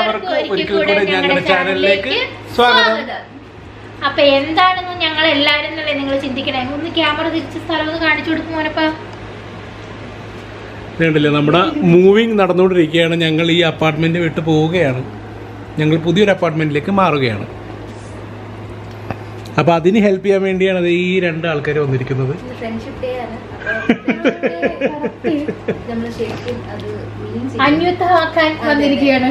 എല്ലാവർക്കും ഒരിക്കൽ കൂടെ ഞങ്ങളുടെ ചാനലിലേക്ക് സ്വാഗതം അപ്പൊ എന്താണെന്ന് ഞങ്ങൾ എല്ലാരും എന്നല്ലേ നിങ്ങൾ ചിന്തിക്കണേ ഒന്ന് ക്യാമറ തിരിച്ച് സ്ഥലം ഒന്ന് കാണിച്ചു കൊടുക്കും മോനപ്പ കണ്ടില്ലേ നമ്മുടെ മൂവിങ് നടന്നുകൊണ്ടിരിക്കുകയാണ് ഞങ്ങൾ ഈ അപ്പാർട്ട്മെന്റ് വിട്ട് പോവുകയാണ് ഞങ്ങൾ പുതിയൊരു അപ്പാർട്ട്മെന്റിലേക്ക് മാറുകയാണ് അപ്പൊ അതിന് ഹെൽപ്പ് ചെയ്യാൻ വേണ്ടിയാണ് ദേ ഈ രണ്ട് ആൾക്കാർ വന്നിരിക്കുന്നത് ഫ്രണ്ട്ഷിപ്പ് ഡേ ആണ് നമ്മൾ ശരിക്കും അത് മീൻ അന്യത്തമാക്കാൻ വന്നിരിക്കുകയാണ്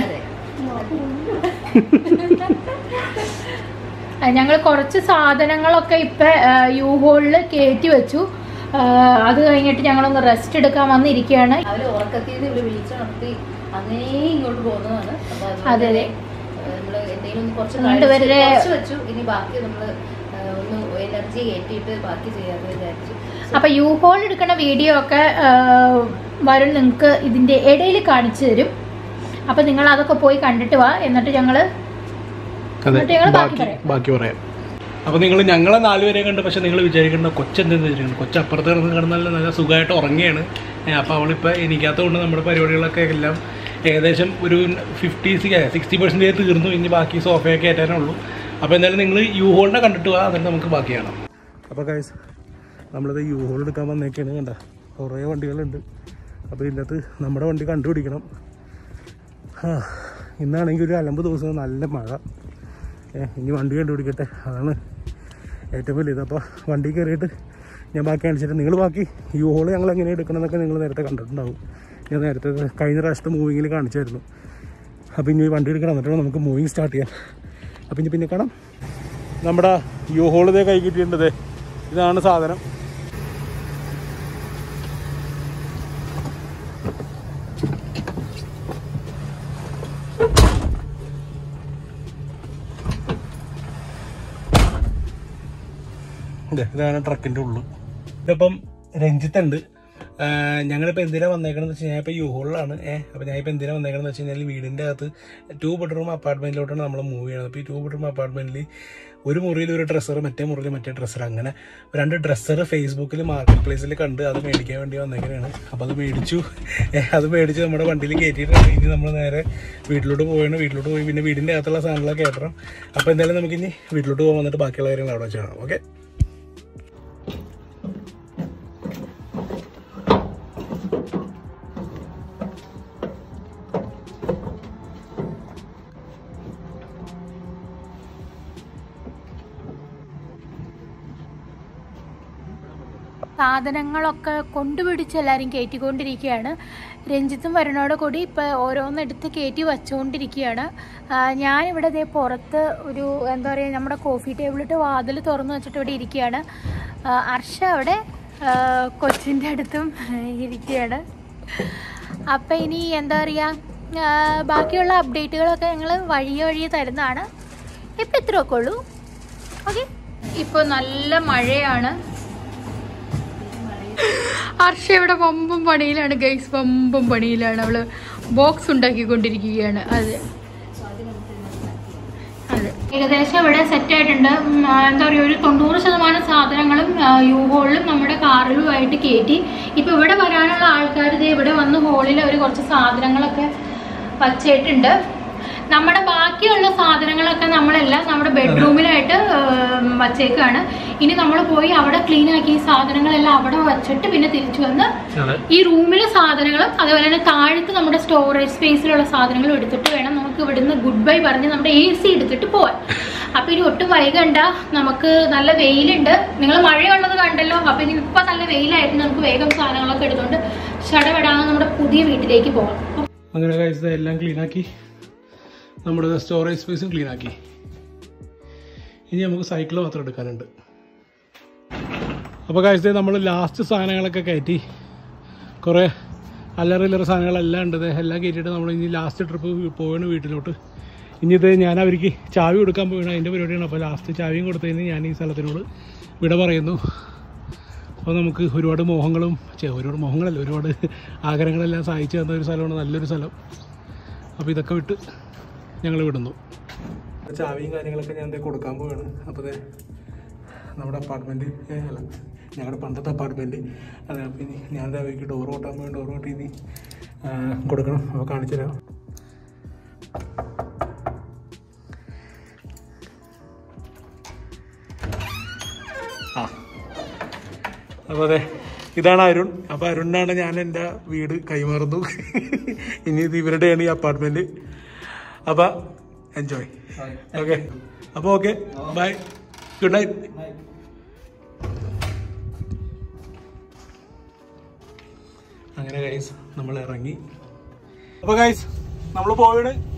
ഞങ്ങൾ കുറച്ച് സാധനങ്ങളൊക്കെ ഇപ്പൊ യു ഹോളിൽ കയറ്റി വെച്ചു ആ, അത് കഴിഞ്ഞിട്ട് ഞങ്ങളൊന്ന് റെസ്റ്റ് എടുക്കാൻ വന്നിരിക്കുകയാണ് അവര് ഉറക്കത്തിൽ നിന്ന് ഇവിടെ വിളിച്ചു നടത്തി അങ്ങനെ ഇങ്ങോട്ട് പോകുന്നതാണ് അപ്പൊ അതുകൊണ്ട് അതെ, അതെ. ഏഹ് നമ്മള് എന്തെങ്കിലും ഒന്ന് കുറച്ച് അതുകൊണ്ട് കഴിച്ച് ഇവരുടെ- കുറച്ച് വെച്ചു ഇനി ബാക്കി നമ്മള് ഏഹ് ഒന്ന് എനർജി കയറ്റിയിട്ട് ബാക്കി ചെയ്യാന്ന് വിചാരിച്ചു അപ്പൊ യു ഹോൾ എടുക്കുന്ന വീഡിയോ ഒക്കെ ആ, വരും നിങ്ങൾക്ക് ഇതിന്റെ ഇടയിൽ കാണിച്ചു തരും അപ്പൊ നിങ്ങൾ അതൊക്കെ പോയി കണ്ടിട്ട് വാ എന്നിട്ട് ഞങ്ങള് അതെ എന്നിട്ട് ഞങ്ങൾ ബാക്കി ബാക്കി പറയാം. ബാക്കി പറയാം അപ്പൊ നിങ്ങൾ ഞങ്ങളെ നാലുപേരെ കണ്ട് പക്ഷെ നിങ്ങൾ വിചാരിക്കേണ്ട കൊച്ചെന്തെന്ന് വിചാരിക്കണം കൊച്ചു അപ്പുറത്ത് കിടന്ന് കിടന്നാൽ നല്ല സുഖമായിട്ട് ഉറങ്ങിയാണ് അപ്പോൾ അവളിപ്പോൾ എനിക്കകത്തുകൊണ്ട് നമ്മുടെ പരിപാടികളൊക്കെ എല്ലാം ഏകദേശം ഒരു ഫിഫ്റ്റി സിക്സ്റ്റി പെർസെൻറ്റേജ് തീർന്നു ഇനി ബാക്കി സോഫയൊക്കെ കയറ്റാനേ ഉള്ളൂ അപ്പോൾ എന്തായാലും നിങ്ങൾ യു ഹോളിനെ കണ്ടിട്ട് പോകാം എന്നിട്ട് നമുക്ക് ബാക്കി കാണാം അപ്പോൾ ഗൈസ് നമ്മളിത് യു ഹോൾ എടുക്കാൻ വന്നേക്കാണ് കണ്ട കുറേ വണ്ടികളുണ്ട് അപ്പോൾ ഇതിനകത്ത് നമ്മുടെ വണ്ടി കണ്ടുപിടിക്കണം ആ, ഇന്നാണെങ്കിൽ ഒരു അലമ്പ് ദിവസം നല്ല മഴ ഏ, ഇനി വണ്ടി കണ്ടുപിടിക്കട്ടെ അതാണ് ഏറ്റവും വലിയത് അപ്പോൾ വണ്ടി കയറിയിട്ട് ഞാൻ ബാക്കി കാണിച്ചിട്ട് നിങ്ങൾ ബാക്കി യു ഹോൾ ഞങ്ങൾ എങ്ങനെ എടുക്കണമെന്നൊക്കെ നിങ്ങൾ നേരത്തെ കണ്ടിട്ടുണ്ടാവും ഞാൻ നേരത്തെ കഴിഞ്ഞ പ്രാവശ്യത്തെ മൂവിങ്ങിൽ കാണിച്ചായിരുന്നു അപ്പോൾ ഇനി വണ്ടി എടുക്കണം എന്നിട്ട് വേണം നമുക്ക് മൂവിങ് സ്റ്റാർട്ട് ചെയ്യാം അപ്പോൾ ഇനി പിന്നെ കാണാം നമ്മുടെ യു ഹോൾ ഇതേ കൈ കിട്ടിയിട്ടുണ്ട് ഇതാണ് സാധനം ഇതെ, ഇതാണ് ട്രക്കിന്റെ ഉള്ളു ഇതിപ്പം രഞ്ജിത്തുണ്ട് ഞങ്ങളിപ്പോൾ എന്തിനാ വന്നേക്കണെന്ന് വെച്ച് കഴിഞ്ഞാൽ ഇപ്പോൾ യുഹോളിലാണ് ഏഹ് അപ്പോൾ ഞാൻ ഇപ്പോൾ എന്തിനാ വന്നേക്കണെന്ന് വെച്ച് കഴിഞ്ഞാൽ വീടിൻ്റെ അകത്ത് ടു ബെഡ്റൂം അപ്പാർട്ട്മെൻറ്റിലോട്ടാണ് നമ്മൾ മൂവ് ചെയ്യണത് അപ്പോൾ ഈ ടു ബെഡ്റൂം അപ്പാർട്ട്മെൻറ്റിൽ ഒരു മുറിയിൽ ഒരു ഡ്രസ്സർ മറ്റേ മുറിയിൽ മറ്റേ ഡ്രസ്സർ അങ്ങനെ രണ്ട് ഡ്രസ്സർ ഫേസ്ബുക്കിൽ മാർക്കറ്റ് പ്ലേസിൽ കണ്ട് അത് മേടിക്കാൻ വേണ്ടി വന്നേക്കണതാണ് അപ്പോൾ അത് മേടിച്ചു ഏഹ് അത് മേടിച്ച് നമ്മുടെ വണ്ടിയിൽ കയറ്റിയിട്ടുണ്ട് ഇനി നമ്മൾ നേരെ വീട്ടിലോട്ട് പോവുകയാണ് വീട്ടിലോട്ട് പോയി പിന്നെ വീടിൻ്റെ അകത്തുള്ള സാധനങ്ങളൊക്കെ കയറ്റണം അപ്പോൾ എന്തായാലും നമുക്കിനി വീട്ടിലോട്ട് പോകാൻ വന്നിട്ട് ബാക്കിയുള്ള കാര്യങ്ങൾ അവിടെ വെച്ച് കാണാം ഓക്കെ സാധനങ്ങളൊക്കെ കൊണ്ടുപിടിച്ച് എല്ലാവരും കയറ്റിക്കൊണ്ടിരിക്കുകയാണ് രഞ്ജിത്തും വരുന്നോടെ കൂടി ഇപ്പോൾ ഓരോന്നെടുത്ത് കയറ്റി വച്ചുകൊണ്ടിരിക്കുകയാണ് ആ, ഞാനിവിടെ ദേ പുറത്ത് ഒരു എന്താ പറയുക നമ്മുടെ കോഫി ടേബിളിട്ട് വാതിൽ തുറന്നു വെച്ചിട്ട് ഇവിടെ ഇരിക്കുകയാണ് ആ, അർഷ അവിടെ ആ, കൊച്ചിൻ്റെ അടുത്തും ഇരിക്കുകയാണ് അപ്പം ഇനി എന്താ പറയുക ആ, ബാക്കിയുള്ള അപ്ഡേറ്റുകളൊക്കെ ഞങ്ങൾ വഴിയെ വഴിയെ തരുന്നതാണ് ഇപ്പം ഇത്രയൊക്കെ ഉള്ളൂ ഓക്കെ ഇപ്പോൾ നല്ല മഴയാണ് ഹർഷ ഇവിടെ വമ്പും പണിയിലാണ് ഗൈസ് വമ്പും പണിയിലാണ് അവള് ബോക്സ് ഉണ്ടാക്കിക്കൊണ്ടിരിക്കുകയാണ് അതെ അതെ ഏകദേശം ഇവിടെ സെറ്റ് ആയിട്ടുണ്ട് ഉം, ആ, എന്താ പറയുക ഒരു തൊണ്ണൂറ് ശതമാനം സാധനങ്ങളും യു ഹോളിലും നമ്മുടെ കാറിലുമായിട്ട് കയറ്റി ഇപ്പൊ ഇവിടെ വരാനുള്ള ആൾക്കാർ ഇത് ഇവിടെ വന്ന് ഹോളിൽ ഒരു കുറച്ച് സാധനങ്ങളൊക്കെ വച്ചിട്ടുണ്ട് നമ്മുടെ ബാക്കിയുള്ള സാധനങ്ങളൊക്കെ നമ്മളെല്ലാം നമ്മുടെ ബെഡ്റൂമിലായിട്ട് ഉം, വച്ചേക്കാണ് ഇനി നമ്മൾ പോയി അവിടെ ക്ലീൻ ആക്കി ഈ സാധനങ്ങളെല്ലാം അവിടെ വച്ചിട്ട് പിന്നെ തിരിച്ചു വന്ന് അതെ ഈ റൂമിലെ സാധനങ്ങളും അതുപോലെ തന്നെ താഴത്ത് നമ്മുടെ സ്റ്റോറേജ് സ്പേസിലുള്ള സാധനങ്ങളും എടുത്തിട്ട് വേണം നമുക്ക് ഇവിടുന്ന് ഗുഡ് ബൈ പറഞ്ഞ് നമ്മുടെ എ സി എടുത്തിട്ട് പോവാൻ അപ്പൊ ഇനി ഒട്ടും വൈകണ്ട നമുക്ക് നല്ല വെയിലുണ്ട് നിങ്ങൾ മഴയുള്ളത് കണ്ടല്ലോ അപ്പൊ ഇനി ഇപ്പൊ നല്ല വെയിലായിട്ട് നമുക്ക് വേഗം സാധനങ്ങളൊക്കെ എടുത്തുകൊണ്ട് ഷടപെടാതെ നമ്മുടെ പുതിയ വീട്ടിലേക്ക് പോകാം അങ്ങനെ കഴിച്ചത് എല്ലാം ക്ലീൻ ആക്കി നമ്മുടെ സ്റ്റോറേജ് സ്പേസും ക്ലീൻ ആക്കി ഇനി നമുക്ക് സൈക്കിൾ മാത്രം എടുക്കാനുണ്ട് അപ്പോൾ കഴിച്ചത് നമ്മൾ ലാസ്റ്റ് സാധനങ്ങളൊക്കെ കയറ്റി കുറേ അല്ലറ ഇല്ലറ സാധനങ്ങളെല്ലാം ഉണ്ട് ദേ എല്ലാം കയറ്റിയിട്ട് നമ്മൾ ഇനി ലാസ്റ്റ് ട്രിപ്പ് പോവാണ് വീട്ടിലോട്ട് ഇനി ഇത് ഞാൻ അവർക്ക് ചാവി കൊടുക്കാൻ പോവുകയാണ് അതിൻ്റെ പരിപാടിയാണ് അപ്പോൾ ലാസ്റ്റ് ചാവിയും കൊടുത്തതിന് ഞാൻ ഈ സ്ഥലത്തിനോട് വിട പറയുന്നു അപ്പോൾ നമുക്ക് ഒരുപാട് മോഹങ്ങളും ചെ ഒരുപാട് മോഹങ്ങളല്ല ഒരുപാട് ആഗ്രഹങ്ങളെല്ലാം സഹായിച്ചു തന്ന ഒരു സ്ഥലമാണ് നല്ലൊരു സ്ഥലം അപ്പോൾ ഇതൊക്കെ വിട്ട് ഞങ്ങൾ വിടുന്നു ചാവിയും കാര്യങ്ങളൊക്കെ ഞാൻ ദേ കൊടുക്കാൻ പോവാണ് അപ്പോൾ ദേ നമ്മുടെ അപ്പാർട്ട്മെൻറ്റ് അല്ല ഞങ്ങളുടെ പണ്ടത്തെ അപ്പാർട്ട്മെൻറ്റ് അതെ അപ്പോൾ ഇനി ഞാൻ ദേ അവർക്ക് ഡോർ ഓട്ടാൻ പോയി ഡോർ ഓട്ടി ഇനി ആ, കൊടുക്കണം അപ്പോൾ കാണിച്ചു തരാം ആ അപ്പോൾ അതെ ഇതാണ് അരുൺ അപ്പോൾ അരുണിനാണ് ഞാൻ എൻ്റെ വീട് കൈമാറുന്നു ഇനി ഇത് ഇവരുടെയാണ് ഈ അപ്പാർട്ട്മെൻറ്റ് അപ്പോൾ എൻജോയ് ഓക്കെ അപ്പോൾ ഓക്കെ ബൈ ഗുഡ് നൈറ്റ് അങ്ങനെ ഗൈസ് നമ്മൾ ഇറങ്ങി അപ്പോൾ ഗൈസ് നമ്മൾ പോവാണ്